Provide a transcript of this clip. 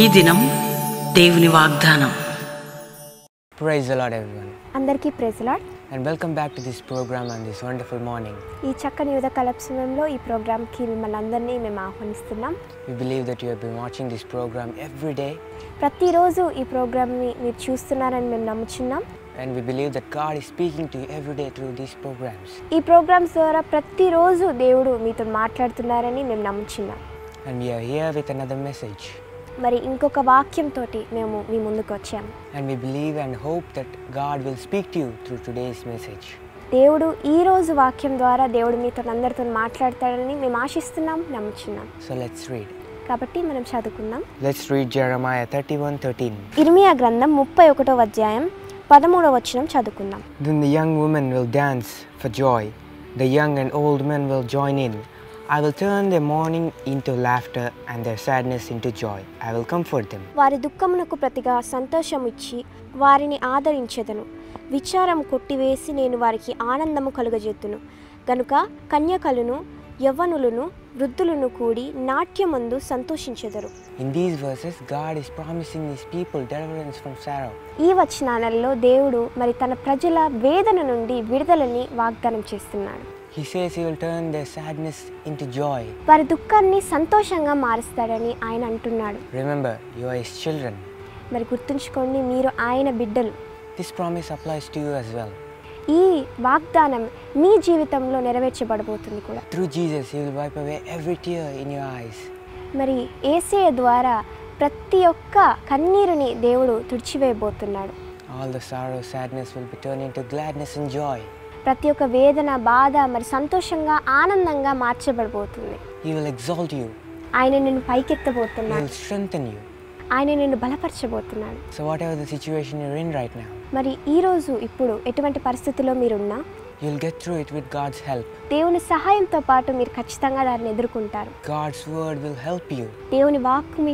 దినం దేవుని వాగ్దానం Praise the Lord, everyone, అందరికీ ప్రెజలాడ్ and welcome back to this program on this wonderful morning. ఈ చక్కని యువత కలప సమయంలో ఈ ప్రోగ్రామ్కి మిమ్మల్ని అందరినీ మేము ఆహ్వానిస్తున్నాం We believe that you have been watching this program every day, ప్రతిరోజు ఈ ప్రోగ్రామ్ని మీరు చూస్తున్నారని మేము నమ్ముచున్నాం and we believe that God is speaking to you every day through these programs. ఈ ప్రోగ్రామ్స్ ద్వారా ప్రతిరోజు దేవుడు మీతో మాట్లాడుతున్నారని మేము నమ్ముచున్నాం And we are here with another message, మరి ఇంకొక వాక్యంతో మేము మీ ముందుకు వచ్చాము and we believe and hope that God will speak to you through today's message. దేవుడు ఈ రోజు వాక్యం ద్వారా దేవుడు మీతో అందరితో మాట్లాడతాడని మేము ఆశిస్తున్నాం నమ్ముచున్నాం So let's read. కాబట్టి మనం చదువుకుందాం Let's read Jeremiah 31 13. ఇర్మియా గ్రంథం ముప్పై ఒకటో అధ్యాయం పదమూడవ వచనం చదువుకుందాం Then the young women will dance for joy, the young and old men will join in. I will turn their mourning into laughter and their sadness into joy. I will comfort them. వారి దుఃఖమునకు ప్రతిగా సంతోషం ఇచ్చి వారిని ఆదరించెదను విచారం కొట్టివేసి నేను వారికి ఆనందము కలుగజేతును గనుక కన్యకలను యవ్వనులను వృద్ధులను కూడి నాట్యమందు సంతోషించెదరు In these verses, God is promising His people deliverance from sorrow. ఈ వచనాలలో దేవుడు మరి తన ప్రజల వేదన నుండి విడుదలని వాగ్దానం చేస్తున్నాడు He says He will turn their sadness into joy. వారి దుఃఖాన్ని సంతోషంగా మారుస్తాడని ఆయన అంటున్నాడు Remember, you are His children. మరి గుర్తుంచుకోండి మీరు ఆయన బిడ్డలు This promise applies to you as well. ఈ వాగ్దానం మీ జీవితంలో నెరవేర్చబడబోతుంది కూడా Through Jesus, He will wipe away every tear in your eyes. మరి ఏసయ ద్వారా ప్రతి ఒక్క కన్నీరుని దేవుడు తుడిచివేయబోతున్నాడు All the sorrow, sadness will be turned into gladness and joy. ప్రతి ఒక్క వేదన బాధ మరి సంతోషంగా ఆనందంగా మార్చబడబోతుంది He will exalt you. ఆయన నిన్ను He పైకెత్తబోతున్నాడు will strengthen you. ఆయన నిన్ను బలపరచబోతున్నాడు So, whatever the situation you're in right now, మరి ఈ రోజు ఇప్పుడు ఎటువంటి పరిస్థితిలో మీరున్నా you'll get through it with God's help. దేవుని సహాయంతో పాటు మీరు ఖచ్చితంగా దాన్ని ఎదుర్కొంటారు God's word will help you. దేవుని వాక్కు మీ